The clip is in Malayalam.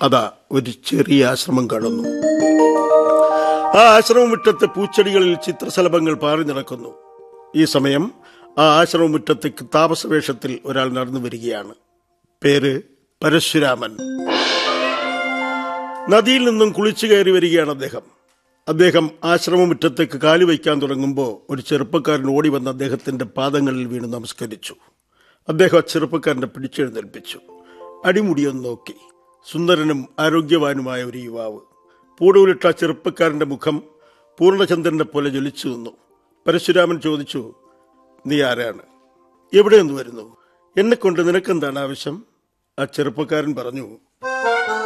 അതാ ഒരു ചെറിയ ആശ്രമം കാണുന്നു ആ ആശ്രമമുറ്റത്തെ പൂച്ചെടികളിൽ ചിത്രശലഭങ്ങൾ പാറി നടക്കുന്നു ഈ സമയം ആ ആശ്രമമുറ്റത്തേക്ക് താപസവേഷത്തിൽ ഒരാൾ നടന്നു വരികയാണ് പേര് പരശുരാമൻ നദിയിൽ നിന്നും കുളിച്ചു കയറി വരികയാണ് അദ്ദേഹം അദ്ദേഹം ആശ്രമമുറ്റത്തേക്ക് കാലു വയ്ക്കാൻ തുടങ്ങുമ്പോൾ ഒരു ചെറുപ്പക്കാരൻ ഓടി വന്ന് അദ്ദേഹത്തിന്റെ പാദങ്ങളിൽ വീണ് നമസ്കരിച്ചു അദ്ദേഹം ആ ചെറുപ്പക്കാരനെ പിടിച്ചെഴുന്നേൽപ്പിച്ചു അടിമുടിയൊന്ന് നോക്കി സുന്ദരനും ആരോഗ്യവാനുമായ ഒരു യുവാവ് പൂടൂലിട്ട ആ ചെറുപ്പക്കാരന്റെ മുഖം പൂർണ്ണചന്ദ്രനെ പോലെ ജ്വലിച്ചു നിന്നു പരശുരാമൻ ചോദിച്ചു നീ ആരാണ് എവിടെ നിന്ന് വരുന്നു എന്നെ കൊണ്ട് നിനക്കെന്താണ് ആവശ്യം ആ ചെറുപ്പക്കാരൻ പറഞ്ഞു